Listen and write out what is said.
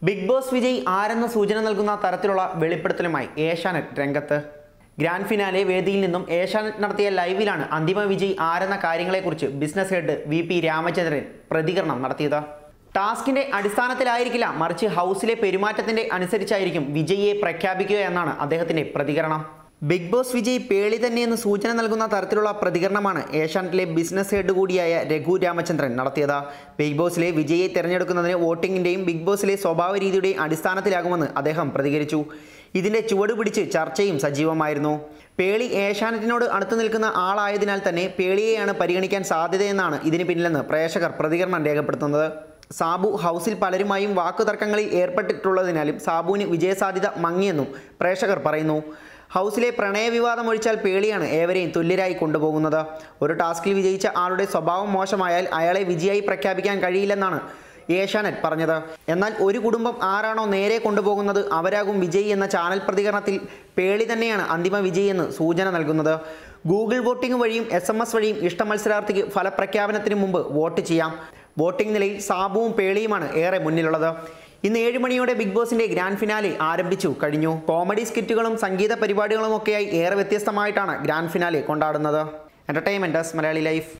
big boss Vijay ആരെന്ന സൂചന നൽകുന്ന തരത്തിലുള്ള വെളിപ്പെടുത്തലുമായി ഏഷ്യാനെറ്റ് രംഗത്ത് ഗ്രാൻഡ് ഫിനാലെ വേദിയിൽ നിന്നും ഏഷ്യാനെറ്റ് നടത്തിയ ലൈവിലാണ് അന്തിമ വിജയ് ആരെന്ന കാര്യങ്ങളെക്കുറിച്ച് business head V P Ramachandran പ്രതികരണം നടത്തിയത് ടാസ്കിന്റെ അടിസ്ഥാനത്തിലായിരിക്കില്ല മറിച്ച് ഹൗസിലെ പെരുമാറ്റത്തിന്റെ അനുസരിച്ചായിരിക്കും വിജയിയെ പ്രഖ്യാപിക്കുക എന്നാണ് അദ്ദേഹത്തിന്റെ പ്രതികരണം ബിഗ് ബോസ് വിജയ് പേളി തന്നെയെന്ന് സൂചന നൽകുന്ന തരത്തിലുള്ള പ്രതികരണമാണ് ഏഷ്യാനെറ്റിലെ ബിസിനസ് ഹെഡ് കൂടിയായ രഘു രാമചന്ദ്രൻ നടത്തിയത് ബിഗ് ബോസിലെ വിജയിയെ തിരഞ്ഞെടുക്കുന്നതിന് വോട്ടിങ്ങിന്റെയും ബിഗ് ബോസിലെ സ്വഭാവ രീതിയുടെയും അടിസ്ഥാനത്തിലാകുമെന്ന് അദ്ദേഹം പ്രതികരിച്ചു ഇതിന്റെ ചുവട് പിടിച്ച് ചർച്ചയും സജീവമായിരുന്നു പേളി ഏഷ്യാനെറ്റിനോട് അടുത്തു നിൽക്കുന്ന ആളായതിനാൽ തന്നെ പേളിയെയാണ് പരിഗണിക്കാൻ സാധ്യതയെന്നാണ് ഇതിന് പിന്നിലെന്ന് പ്രേക്ഷകർ പ്രതികരണം രേഖപ്പെടുത്തുന്നത് സാബു ഹൗസിൽ പലരുമായും വാക്കുതർക്കങ്ങളിൽ ഏർപ്പെട്ടിട്ടുള്ളതിനാലും സാബുവിന് വിജയസാധ്യത മങ്ങിയെന്നും പ്രേക്ഷകർ പറയുന്നു ഹൗസിലെ പ്രണയവിവാദം ഒഴിച്ചാൽ പേളിയാണ് ഏവരെയും തുല്യരായി കൊണ്ടുപോകുന്നത് ഒരു ടാസ്കിൽ വിജയിച്ച ആളുടെ സ്വഭാവം മോശമായാൽ അയാളെ വിജയായി പ്രഖ്യാപിക്കാൻ കഴിയില്ലെന്നാണ് ഏഷ്യാനെറ്റ് പറഞ്ഞത് എന്നാൽ ഒരു കുടുംബം ആരാണോ നേരെ കൊണ്ടുപോകുന്നത് അവരാകും വിജയി എന്ന ചാനൽ പ്രതികരണത്തിൽ പേളി തന്നെയാണ് അന്തിമ വിജയി എന്ന് സൂചന നൽകുന്നത് ഗൂഗിൾ വോട്ടിംഗ് വഴിയും എസ് എം എസ് വഴിയും ഇഷ്ട മത്സരാർത്ഥിക്ക് ഫലപ്രഖ്യാപനത്തിന് മുമ്പ് വോട്ട് ചെയ്യാം വോട്ടിംഗ് നിലയിൽ സാബുവും പേളിയുമാണ് ഏറെ മുന്നിലുള്ളത് ഇന്ന് ഏഴ് മണിയോടെ ബിഗ് ബോസിന്റെ ഗ്രാൻഡ് ഫിനാലെ ആരംഭിച്ചു കഴിഞ്ഞു കോമഡി സ്കിറ്റുകളും സംഗീത പരിപാടികളും ഒക്കെയായി ഏറെ വ്യത്യസ്തമായിട്ടാണ് ഗ്രാൻഡ് ഫിനാലെ കൊണ്ടാടുന്നത് എന്റർടൈൻമെന്റ് മലയാളി ലൈഫ്